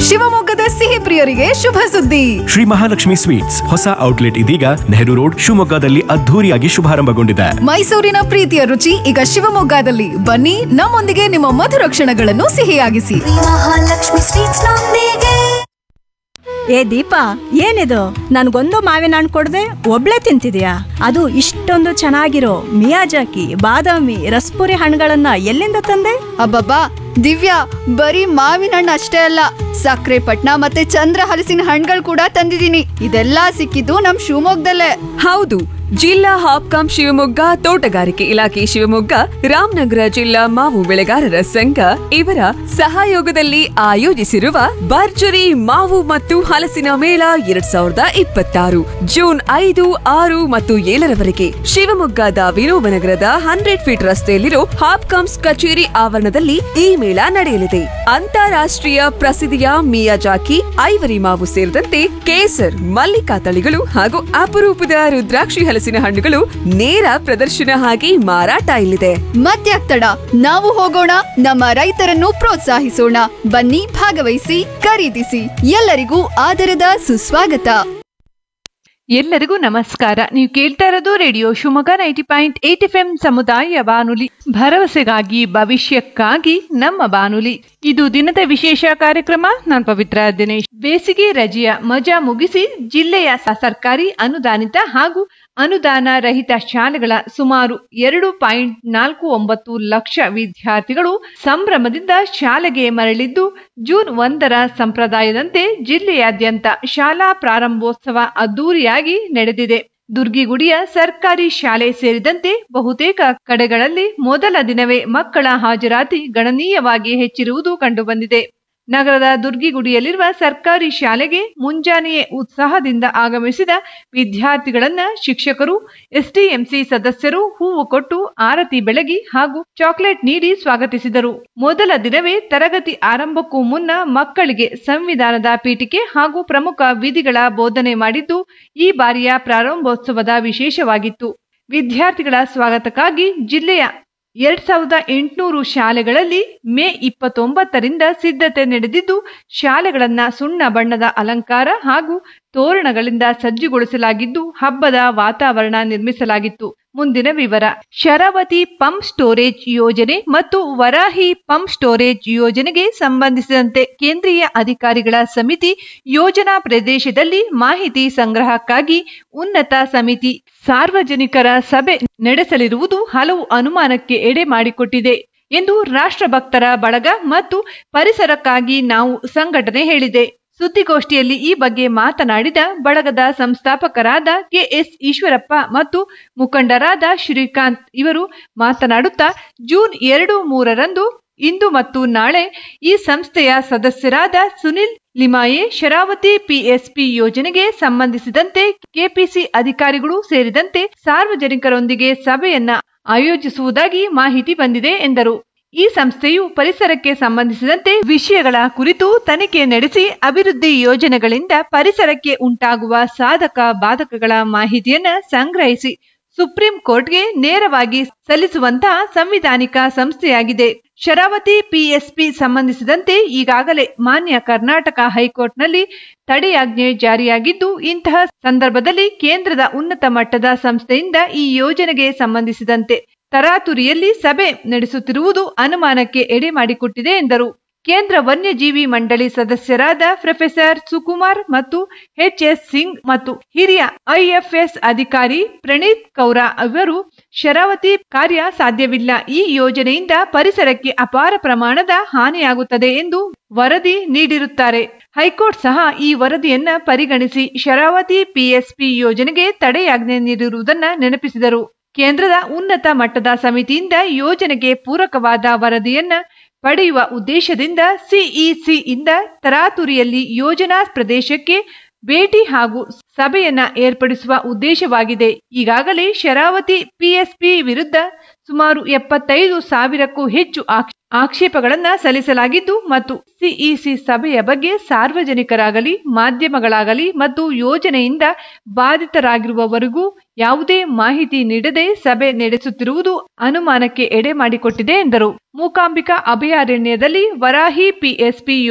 ಶಿವಮೊಗ್ಗದ ಸಿಹಿ ಪ್ರಿಯರಿಗೆ ಶುಭ ಸುದ್ದಿ ಶ್ರೀ ಮಹಾಲಕ್ಷ್ಮಿ ಸ್ವೀಟ್ಸ್ ಹೊಸ ಔಟ್ಲೆಟ್ ಇದೀಗ ನೆಹರು ರೋಡ್ ಶಿವಮೊಗ್ಗದಲ್ಲಿ ಅದ್ಧೂರಿಯಾಗಿ ಶುಭಾರಂಭಗೊಂಡಿದೆ ಮೈಸೂರಿನ ಪ್ರೀತಿಯ ರುಚಿ ಈಗ ಶಿವಮೊಗ್ಗದಲ್ಲಿ ಬನ್ನಿ ನಮ್ಮೊಂದಿಗೆ ನಿಮ್ಮ ಮಧುರ ಕ್ಷಣಗಳನ್ನು ಸಿಹಿಯಾಗಿಸಿ ಮಹಾಲಕ್ಷ್ಮಿ ಸ್ವೀಟ್ಸ್ ನೊಂದಿಗೆ ಏ ದೀಪಾ ಏನಿದು ನನ್ಗೊಂದು ಮಾವಿನ ಹಣ್ಣು ಕೊಡದೆ ಒಬ್ಳೆ ತಿಂತಿದ್ಯಾ ಅದು ಇಷ್ಟೊಂದು ಚೆನ್ನಾಗಿರೋ ಮಿಯಾಜಾಕಿ ಬಾದಾಮಿ ರಸ್ಪುರಿ ಹಣ್ಣುಗಳನ್ನ ಎಲ್ಲಿಂದ ತಂದೆ ಅಬ್ಬಬ್ಬಾ ದಿವ್ಯಾ ಬರೀ ಮಾವಿನ ಹಣ್ಣು ಅಷ್ಟೇ ಅಲ್ಲ ಸಕ್ಕರೆ ಪಟ್ನ ಮತ್ತೆ ಚಂದ್ರ ಹಲಸಿನ ಹಣ್ಣುಗಳು ಕೂಡ ತಂದಿದ್ದೀನಿ ಇದೆಲ್ಲ ಸಿಕ್ಕಿದ್ದು ನಮ್ ಶಿವಮೊಗ್ಗದಲ್ಲೇ ಹೌದು ಜಿಲ್ಲಾ ಹಾಪ್ಕಾಂ ಶಿವಮೊಗ್ಗ ತೋಟಗಾರಿಕೆ ಇಲಾಖೆ ಶಿವಮೊಗ್ಗ ರಾಮನಗರ ಜಿಲ್ಲಾ ಮಾವು ಬೆಳೆಗಾರರ ಸಂಘ ಇವರ ಸಹಯೋಗದಲ್ಲಿ ಆಯೋಜಿಸಿರುವ ಭರ್ಜರಿ ಮಾವು ಮತ್ತು ಹಲಸಿನ ಮೇಳ ಎರಡ್ ಸಾವಿರದ ಇಪ್ಪತ್ತಾರು ಜೂನ್ ಐದು ಆರು ಮತ್ತು ಏಳರವರೆಗೆ ಶಿವಮೊಗ್ಗದ ವಿನೋಬ ನಗರದ ಹಂಡ್ರೆಡ್ ಫೀಟ್ ರಸ್ತೆಯಲ್ಲಿರೋ ಹಾಪ್ಕಾಮ್ಸ್ ಕಚೇರಿ ಆವರಣದಲ್ಲಿ ಈ ಮೇಳ ನಡೆಯಲಿದೆ ಅಂತಾರಾಷ್ಟ್ರೀಯ ಪ್ರಸಿದ್ಧಿಯ ಮಿಯಾಜಾಕಿ ಐವರಿ ಮಾವು ಸೇರಿದಂತೆ ಕೇಸರ್ ಮಲ್ಲಿಕಾ ತಳಿಗಳು ಹಾಗೂ ಅಪರೂಪದ ರುದ್ರಾಕ್ಷಿ ಹಲಸಿನ ಹಣ್ಣುಗಳು ನೇರ ಪ್ರದರ್ಶನ ಆಗಿ ಮಾರಾಟ ಇಲ್ಲಿದೆ ಮತ್ಯಾಕ್ ತಡ ನಾವು ಹೋಗೋಣ ನಮ್ಮ ರೈತರನ್ನು ಪ್ರೋತ್ಸಾಹಿಸೋಣ ಬನ್ನಿ ಭಾಗವಹಿಸಿ ಖರೀದಿಸಿ ಎಲ್ಲರಿಗೂ ಆದರದ ಸುಸ್ವಾಗತ ಎಲ್ಲರಿಗೂ ನಮಸ್ಕಾರ ನೀವು ಕೇಳ್ತಾ ಇರೋದು radio Shivamogga ninety point eight F M ಸಮುದಾಯ ಬಾನುಲಿ ಭರವಸೆಗಾಗಿ ಭವಿಷ್ಯಕ್ಕಾಗಿ ನಮ್ಮ ಬಾನುಲಿ ಇದು ದಿನದ ವಿಶೇಷ ಕಾರ್ಯಕ್ರಮ ನಾನು ಪವಿತ್ರ ದಿನೇಶ್ ಬೇಸಿಗೆ ರಜೆಯ ಮಜಾ ಮುಗಿಸಿ ಜಿಲ್ಲೆಯ ಸ- ಸರ್ಕಾರಿ ಅನುದಾನಿತ ಹಾಗೂ ಅನುದಾನ ರಹಿತ ಶಾಲೆಗಳ ಸುಮಾರು ಎರಡು ಪಾಯಿಂಟ್ ನಾಲ್ಕು ಒಂಬತ್ತು ಲಕ್ಷ ವಿದ್ಯಾರ್ಥಿಗಳು ಸಂಭ್ರಮದಿಂದ ಶಾಲೆಗೆ ಮರಳಿದ್ದು ಜೂನ್ ಒಂದರ ಸಂಪ್ರದಾಯದಂತೆ ಜಿಲ್ಲೆಯಾದ್ಯಂತ ಶಾಲಾ ಪ್ರಾರಂಭೋತ್ಸವ ಅದ್ದೂರಿಯಾಗಿ ನಡೆದಿದೆ ದುರ್ಗಿಗುಡಿಯ ಸರ್ಕಾರಿ ಶಾಲೆ ಸೇರಿದಂತೆ ಬಹುತೇಕ ಕಡೆಗಳಲ್ಲಿ ಮೊದಲ ದಿನವೇ ಮಕ್ಕಳ ಹಾಜರಾತಿ ಗಣನೀಯವಾಗಿ ಹೆಚ್ಚಿರುವುದು ಕಂಡುಬಂದಿದೆ ನಗರದ ದುರ್ಗಿಗುಡಿಯಲ್ಲಿರುವ ಸರ್ಕಾರಿ ಶಾಲೆಗೆ ಮುಂಜಾನೆಯೇ ಉತ್ಸಾಹದಿಂದ ಆಗಮಿಸಿದ ವಿದ್ಯಾರ್ಥಿಗಳನ್ನ ಶಿಕ್ಷಕರು ಎಸ್ಡಿಎಂಸಿ ಸದಸ್ಯರು ಹೂವು ಕೊಟ್ಟು ಆರತಿ ಬೆಳಗಿ ಹಾಗೂ ಚಾಕ್ಲೇಟ್ ನೀಡಿ ಸ್ವಾಗತಿಸಿದರು ಮೊದಲ ದಿನವೇ ತರಗತಿ ಆರಂಭಕ್ಕೂ ಮುನ್ನ ಮಕ್ಕಳಿಗೆ ಸಂವಿಧಾನದ ಪೀಠಿಕೆ ಹಾಗೂ ಪ್ರಮುಖ ವಿಧಿಗಳ ಬೋಧನೆ ಮಾಡಿದ್ದು ಈ ಬಾರಿಯ ಪ್ರಾರಂಭೋತ್ಸವದ ವಿಶೇಷವಾಗಿತ್ತು ವಿದ್ಯಾರ್ಥಿಗಳ ಸ್ವಾಗತಕ್ಕಾಗಿ ಜಿಲ್ಲೆಯ ಎರಡ್ ಸಾವಿರದ ಎಂಟುನೂರು ಶಾಲೆಗಳಲ್ಲಿ ಮೇ ಇಪ್ಪತ್ತೊಂಬತ್ತರಿಂದ ಸಿದ್ಧತೆ ನಡೆದಿದ್ದು ಶಾಲೆಗಳನ್ನ ಸುಣ್ಣ ಬಣ್ಣದ ಅಲಂಕಾರ ಹಾಗೂ ತೋರಣಗಳಿಂದ ಸಜ್ಜುಗೊಳಿಸಲಾಗಿದ್ದು ಹಬ್ಬದ ವಾತಾವರಣ ನಿರ್ಮಿಸಲಾಗಿತ್ತು ಮುಂದಿನ ವಿವರ ಶರಾವತಿ ಪಂಪ್ ಸ್ಟೋರೇಜ್ ಯೋಜನೆ ಮತ್ತು ವರಾಹಿ ಪಂಪ್ ಸ್ಟೋರೇಜ್ ಯೋಜನೆಗೆ ಸಂಬಂಧಿಸಿದಂತೆ ಕೇಂದ್ರೀಯ ಅಧಿಕಾರಿಗಳ ಸಮಿತಿ ಯೋಜನಾ ಪ್ರದೇಶದಲ್ಲಿ ಮಾಹಿತಿ ಸಂಗ್ರಹಕ್ಕಾಗಿ ಉನ್ನತ ಸಮಿತಿ ಸಾರ್ವಜನಿಕರ ಸಭೆ ನಡೆಸಲಿರುವುದು ಹಲವು ಅನುಮಾನಕ್ಕೆ ಎಡೆ ಮಾಡಿಕೊಟ್ಟಿದೆ ಎಂದು ರಾಷ್ಟ್ರಭಕ್ತರ ಬಳಗ ಮತ್ತು ಪರಿಸರಕ್ಕಾಗಿ ನಾವು ಸಂಘಟನೆ ಹೇಳಿದೆ ಸುದ್ದಿಗೋಷ್ಠಿಯಲ್ಲಿ ಈ ಬಗ್ಗೆ ಮಾತನಾಡಿದ ಬಳಗದ ಸಂಸ್ಥಾಪಕರಾದ ಕೆಎಸ್ ಈಶ್ವರಪ್ಪ ಮತ್ತು ಮುಖಂಡರಾದ ಶ್ರೀಕಾಂತ್ ಇವರು ಮಾತನಾಡುತ್ತಾ ಜೂನ್ ಎರಡು ಮೂರರಂದು ಇಂದು ಮತ್ತು ನಾಳೆ ಈ ಸಂಸ್ಥೆಯ ಸದಸ್ಯರಾದ ಸುನಿಲ್ ಲಿಮಾಯೆ ಶರಾವತಿ ಪಿಎಸ್ಪಿ ಯೋಜನೆಗೆ ಸಂಬಂಧಿಸಿದಂತೆ ಕೆಪಿಸಿ ಅಧಿಕಾರಿಗಳು ಸೇರಿದಂತೆ ಸಾರ್ವಜನಿಕರೊಂದಿಗೆ ಸಭೆಯನ್ನ ಆಯೋಜಿಸುವುದಾಗಿ ಮಾಹಿತಿ ಬಂದಿದೆ ಎಂದರು ಈ ಸಂಸ್ಥೆಯು ಪರಿಸರಕ್ಕೆ ಸಂಬಂಧಿಸಿದಂತೆ ವಿಷಯಗಳ ಕುರಿತು ತನಿಖೆ ನಡೆಸಿ ಅಭಿವೃದ್ಧಿ ಯೋಜನೆಗಳಿಂದ ಪರಿಸರಕ್ಕೆ ಉಂಟಾಗುವ ಸಾಧಕ ಬಾಧಕಗಳ ಮಾಹಿತಿಯನ್ನ ಸಂಗ್ರಹಿಸಿ ಸುಪ್ರೀಂ ಕೋರ್ಟ್ಗೆ ನೇರವಾಗಿ ಸಲ್ಲಿಸುವಂತಹ ಸಂವಿಧಾನಿಕ ಸಂಸ್ಥೆಯಾಗಿದೆ ಶರಾವತಿ ಪಿಎಸ್ಪಿ ಸಂಬಂಧಿಸಿದಂತೆ ಈಗಾಗಲೇ ಮಾನ್ಯ ಕರ್ನಾಟಕ ಹೈಕೋರ್ಟ್ನಲ್ಲಿ ತಡೆಯಾಜ್ಞೆ ಜಾರಿಯಾಗಿದ್ದು ಇಂತಹ ಸಂದರ್ಭದಲ್ಲಿ ಕೇಂದ್ರದ ಉನ್ನತ ಮಟ್ಟದ ಸಂಸ್ಥೆಯಿಂದ ಈ ಯೋಜನೆಗೆ ಸಂಬಂಧಿಸಿದಂತೆ ತರಾತುರಿಯಲ್ಲಿ ಸಭೆ ನಡೆಸುತ್ತಿರುವುದು ಅನುಮಾನಕ್ಕೆ ಎಡೆ ಮಾಡಿಕೊಟ್ಟಿದೆ ಎಂದರು ಕೇಂದ್ರ ವನ್ಯಜೀವಿ ಮಂಡಳಿ ಸದಸ್ಯರಾದ ಪ್ರೊಫೆಸರ್ ಸುಕುಮಾರ್ ಮತ್ತು ಎಚ್ ಎಸ್ ಸಿಂಗ್ ಮತ್ತು ಹಿರಿಯ ಐಎಫ್ಎಸ್ ಅಧಿಕಾರಿ ಪ್ರಣೀತ್ ಕೌರ ಅವರು ಶರಾವತಿ ಕಾರ್ಯ ಸಾಧ್ಯವಿಲ್ಲ ಈ ಯೋಜನೆಯಿಂದ ಪರಿಸರಕ್ಕೆ ಅಪಾರ ಪ್ರಮಾಣದ ಹಾನಿಯಾಗುತ್ತದೆ ಎಂದು ವರದಿ ನೀಡಿರುತ್ತಾರೆ ಹೈಕೋರ್ಟ್ ಸಹ ಈ ವರದಿಯನ್ನ ಪರಿಗಣಿಸಿ ಶರಾವತಿ ಪಿಎಸ್ಪಿ ಯೋಜನೆಗೆ ತಡೆಯಾಜ್ಞೆ ನೀಡಿರುವುದನ್ನ ನೆನಪಿಸಿದರು ಕೇಂದ್ರದ ಉನ್ನತ ಮಟ್ಟದ ಸಮಿತಿಯಿಂದ ಯೋಜನೆಗೆ ಪೂರಕವಾದ ವರದಿಯನ್ನ ಪಡೆಯುವ ಉದ್ದೇಶದಿಂದ ಸಿಇಸಿ ಇಂದ ತರಾತುರಿಯಲ್ಲಿ ಯೋಜನಾ ಪ್ರದೇಶಕ್ಕೆ ಭೇಟಿ ಹಾಗೂ ಸಭೆಯನ್ನ ಏರ್ಪಡಿಸುವ ಉದ್ದೇಶವಾಗಿದೆ ಈಗಾಗಲೇ ಶರಾವತಿ ಪಿಎಸ್ಪಿ ವಿರುದ್ಧ ಸುಮಾರು ಎಪ್ಪತ್ತೈದು ಸಾವಿರಕ್ಕೂ ಹೆಚ್ಚು ಆಕ್ಷ- ಆಕ್ಷೇಪಗಳನ್ನ ಸಲ್ಲಿಸಲಾಗಿದ್ದು ಮತ್ತು ಸಿಇಸಿ ಸಭೆಯ ಬಗ್ಗೆ ಸಾರ್ವಜನಿಕರಾಗಲಿ ಮಾಧ್ಯಮಗಳಾಗಲಿ ಮತ್ತು ಯೋಜನೆಯಿಂದ ಬಾಧಿತರಾಗಿರುವವರೆಗೂ ಯಾವುದೇ ಮಾಹಿತಿ ನೀಡದೆ ಸಭೆ ನಡೆಸುತ್ತಿರುವುದು ಅನುಮಾನಕ್ಕೆ ಎಡೆ ಮಾಡಿಕೊಟ್ಟಿದೆ ಎಂದರು ಮೂಕಾಂಬಿಕಾ ಅಭಯಾರಣ್ಯದಲ್ಲಿ ವರಾಹಿ ಪಿಎಸ್ಪಿ